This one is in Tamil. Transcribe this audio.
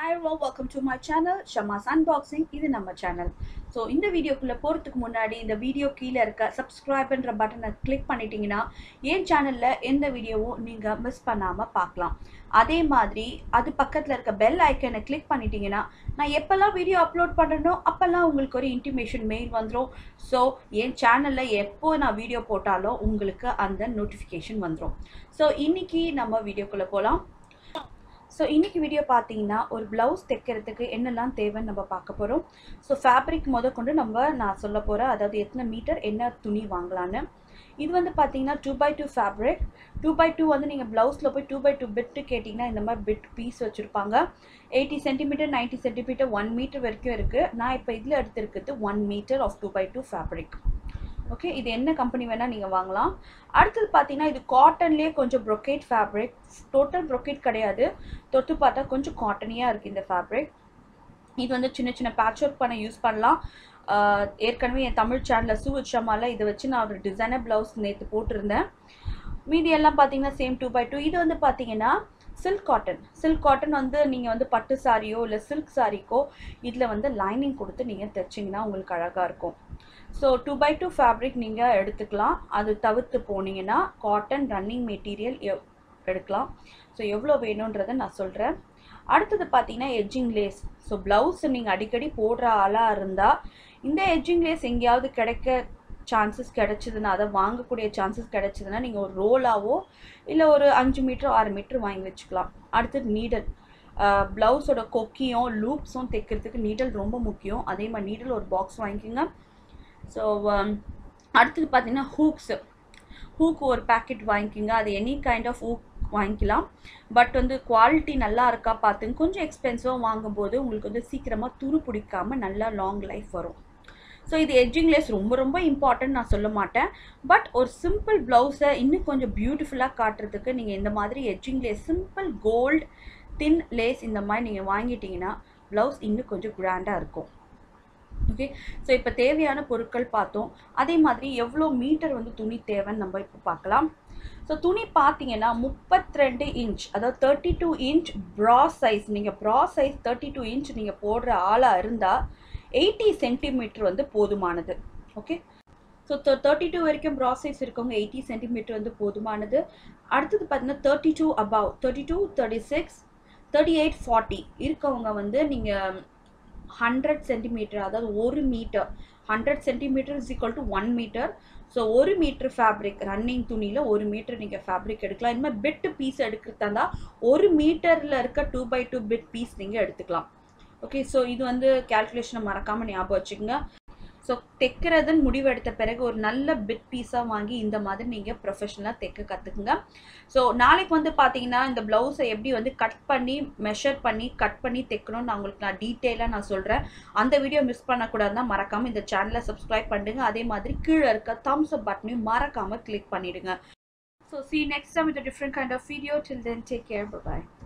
hi all welcome to my channel Shamas unboxing இது நம்ம சேனல் ஸோ இந்த வீடியோக்குள்ளே போகிறதுக்கு முன்னாடி இந்த வீடியோ கீழே இருக்க சப்ஸ்கிரைப்ன்ற பட்டனை கிளிக் பண்ணிட்டீங்கன்னா என் சேனலில் எந்த வீடியோவும் நீங்கள் மிஸ் பண்ணாமல் பார்க்கலாம் அதே மாதிரி அது பக்கத்தில் இருக்க பெல் ஐக்கனை கிளிக் பண்ணிட்டீங்கன்னா நான் எப்போல்லாம் வீடியோ அப்லோட் பண்ணுறனோ அப்போல்லாம் உங்களுக்கு ஒரு இன்டிமேஷன் மெயில் வந்துடும் ஸோ என் சேனலில் எப்போ நான் வீடியோ போட்டாலும் உங்களுக்கு அந்த நோட்டிஃபிகேஷன் வந்துடும் ஸோ இன்னைக்கு நம்ம வீடியோக்குள்ளே போகலாம் ஸோ இன்னைக்கு வீடியோ பார்த்தீங்கன்னா ஒரு ப்ளவுஸ் தைக்கிறதுக்கு என்னெல்லாம் தேவைன்னு நம்ம பார்க்க போகிறோம் ஸோ ஃபேப்ரிக் முத கொண்டு நம்ம நான் சொல்ல போகிறேன் அதாவது எத்தனை மீட்டர் என்ன துணி வாங்கலான்னு இது வந்து பார்த்தீங்கன்னா two by two fabric two by two வந்து நீங்கள் ப்ளவுஸில் போய் டூ பை டூ பிட்டு கேட்டிங்கன்னா இந்த மாதிரி பிட் பீஸ் வச்சுருப்பாங்க eighty centimetre ninety centimetre one metre வரைக்கும் இருக்குது நான் இப்போ இதில் எடுத்திருக்கிறது one metre of two by two fabric okay இது என்ன கம்பெனி வேணால் நீங்கள் வாங்கலாம் அடுத்தது பார்த்தீங்கன்னா இது காட்டன்லேயே கொஞ்சம் ப்ரொக்கேட் ஃபேப்ரிக் டோட்டல் ப்ரொக்கேட் கிடையாது தொட்டு பார்த்தா கொஞ்சம் காட்டனியாக இருக்குது இந்த ஃபேப்ரிக் இது வந்து சின்ன சின்ன பேட்ச் ஒர்க் பண்ண யூஸ் பண்ணலாம் ஆஹ் ஏற்கனவே என் தமிழ் சேனலில் சூவத் ஷமால இதை வச்சு நான் ஒரு டிசைனர் ப்ளவுஸ் நேற்று போட்டிருந்தேன் மீதி எல்லாம் பார்த்தீங்கன்னா சேம் டூ பை டூ இது வந்து பார்த்தீங்கன்னா சில்க் காட்டன் சில்க் காட்டன் வந்து நீங்கள் வந்து பட்டு சாரியோ இல்லை சில்க் சாரிக்கோ இதில் வந்து லைனிங் கொடுத்து நீங்கள் தைச்சிங்கன்னா உங்களுக்கு அழகாக இருக்கும் so two by two fabric நீங்கள் எடுத்துக்கலாம் அது தவிர்த்து போனீங்கன்னா காட்டன் ரன்னிங் மெட்டீரியல் எடுக்கலாம் ஸோ எவ்வளோ வேணுன்றதை நான் சொல்கிறேன் அடுத்தது பார்த்தீங்கன்னா எட்ஜிங் லேஸ் ஸோ ப்ளவுஸ் நீங்கள் அடிக்கடி போடுற ஆளாக இருந்தால் இந்த எட்ஜிங் லேஸ் எங்கேயாவது கிடைக்க சான்சஸ் கிடைச்சதுன்னா அதை வாங்கக்கூடிய சான்சஸ் கிடைச்சதுன்னா நீங்கள் ஒரு ரோலாவோ இல்லை ஒரு அஞ்சு மீட்டர் ஆறு மீட்டர் வாங்கி வச்சுக்கலாம் அடுத்தது நீடல் ப்ளவுஸோட கொக்கியும் லூப்ஸும் தைக்கிறதுக்கு நீடல் ரொம்ப முக்கியம் அதே மாதிரி நீடல் ஒரு பாக்ஸ் வாங்கிக்கோங்க ஸோ அடுத்தது பார்த்தீங்கன்னா ஹூக்ஸு ஹூக் ஒரு பேக்கெட் வாங்கிக்கோங்க அது எனி கைண்ட் ஆஃப் ஹூக் வாங்கிக்கலாம் பட் வந்து குவாலிட்டி நல்லா இருக்கா பார்த்துங்க கொஞ்சம் எக்ஸ்பென்சிவாக வாங்கும்போது உங்களுக்கு வந்து சீக்கிரமாக துரு பிடிக்காமல் நல்லா லாங் லைஃப் வரும் ஸோ இது எட்ஜிங் லேஸ் ரொம்ப ரொம்ப இம்பார்ட்டன்ட் நான் சொல்ல மாட்டேன் பட் ஒரு சிம்பிள் ப்ளவுஸை இன்னும் கொஞ்சம் பியூட்டிஃபுல்லாக காட்டுறதுக்கு நீங்கள் இந்த மாதிரி edging lace simple gold thin lace இந்த மாதிரி நீங்கள் வாங்கிட்டீங்கன்னா ப்ளவுஸ் இன்னும் கொஞ்சம் கிராண்டாக இருக்கும் ஓகே ஸோ இப்போ தேவையான பொருட்கள் பார்த்தோம் அதே மாதிரி எவ்வளோ மீட்டர் வந்து துணி தேவைன்னு நம்ம இப்போ பார்க்கலாம் ஸோ துணி பார்த்தீங்கன்னா முப்பத்தி ரெண்டு இன்ச் அதாவது thirty two inch bra size நீங்கள் bra size thirty two inch நீங்கள் போடுற ஆளாக இருந்தால் எயிட்டி சென்டிமீட்டர் வந்து போதுமானது ஓகே ஸோ தேர்ட்டி டூ வரைக்கும் ப்ரா சைஸ் இருக்கவங்க எயிட்டி சென்டிமீட்டர் வந்து போதுமானது அடுத்தது பார்த்தீங்கன்னா thirty two above thirty two thirty six thirty eight forty இருக்கவங்க வந்து நீங்கள் ஹண்ட்ரட் சென்டிமீட்டர் அதாவது ஒரு metre hundred centimetre is equal to one metre so ஒரு மீட்டர் ஃபேப்ரிக் ரன்னிங் துணியில் ஒரு மீட்டர் நீங்கள் ஃபேப்ரிக் எடுக்கலாம் இந்த மாதிரி பிட்டு பீஸ் எடுக்கிறதா இருந்தால் ஒரு மீட்டரில் இருக்க two by two bit piece நீங்கள் எடுத்துக்கலாம் ஓகே ஸோ இது வந்து கேல்குலேஷனை மறக்காமல் ஞாபகம் வச்சுக்கோங்க ஸோ தைக்கிறதுன்னு முடிவெடுத்த பிறகு ஒரு நல்ல பிட் பீஸாக வாங்கி இந்த மாதிரி நீங்கள் ப்ரொஃபஷனலாக தைக்க கற்றுக்குங்க ஸோ நாளைக்கு வந்து பார்த்தீங்கன்னா இந்த ப்ளவுஸை எப்படி வந்து கட் பண்ணி மெஷர் பண்ணி கட் பண்ணி தைக்கணும்னு நான் உங்களுக்கு நான் டீட்டெயிலாக நான் சொல்கிறேன் அந்த வீடியோ மிஸ் பண்ணக்கூடாதுன்னா மறக்காமல் இந்த சேனலை சப்ஸ்கிரைப் பண்ணுங்க அதே மாதிரி கீழே இருக்க தம்ஸ் அப் பட்டனையும் மறக்காமல் கிளிக் பண்ணிடுங்க so see next time with different kind of video till then take care bye